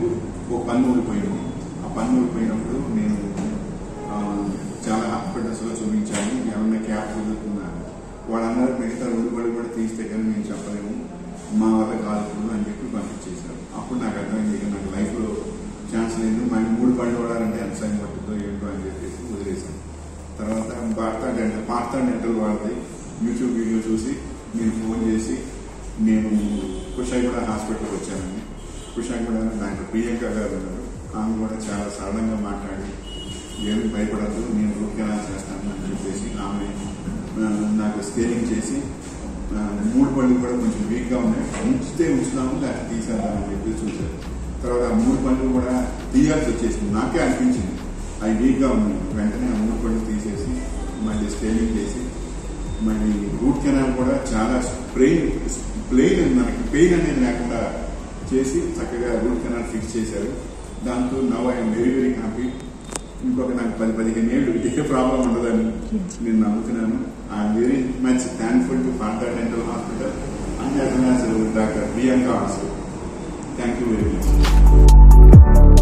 ఒక పన్ను ఊడిపోయింది ఆ పన్ను ఊడిపోయినప్పుడు నేను ఆ, చాలా హాస్పిటల్స్ లో చూపించాను ఏమన్నా క్యాప్ కుదురుతున్నా వాళ్ళందరూ మిగతా ఊడిపడి కూడా తీస్తే కానీ మేము చెప్పలేము మా వల్ల కాదు ఇప్పుడు అని చెప్పి పంపించేశారు అప్పుడు నాకు అర్థమైంది ఇక నాకు లైఫ్ లో ఛాన్స్ లేదు మళ్ళీ మూడు పళ్ళు పడాలంటే ఎంత సమయం పట్టుద్దో ఏంటో అని చెప్పేసి వదిలేశాను తర్వాత భారత డెంటల్ పార్త డెంటల్ వాళ్ళది యూట్యూబ్ వీడియో చూసి నేను ఫోన్ చేసి నేను కుషాయిగూడ హాస్పిటల్కి వచ్చానండి కుషాయిగూడ డాక్టర్ ప్రియాంక గారు ఉన్నారు ఆమె కూడా చాలా సరళంగా మాట్లాడి ఏమి భయపడద్దు నేను రూట్ కెనాల్ చేస్తాను అని చెప్పేసి ఆమె ఆ, నాకు స్కేలింగ్ చేసి ఆ, మూడు పళ్ళు కూడా కొంచెం వీక్గా ఉన్నాయి ఉంచితే ఉంచుతాము లేకపోతే తీసేద్దామని చెప్పి చూశారు తర్వాత ఆ మూడు పళ్ళు కూడా తీయాల్సి వచ్చేసింది నాకే అనిపించింది అవి వీక్గా ఉన్నాయి వెంటనే ఆ మూడు పళ్ళు తీసేసి మళ్ళీ స్కేలింగ్ చేసి మళ్ళీ రూట్ కెనాల్ కూడా చాలా ప్లెయిన్ ప్లెయిన్ మనకి పెయిన్ అనేది లేకుండా చేసి చక్కగా రూట్ కెనాల్ ఫిక్స్ చేశారు దాంతో now I'm very very happy ఇంకొక నాకు పది పదిహేను ఏళ్ళు ఏ ప్రాబ్లం ఉండదని నేను నమ్ముతున్నాను I'm very much thankful to Pantha dental hospital and doctor Priyanka also thank you very much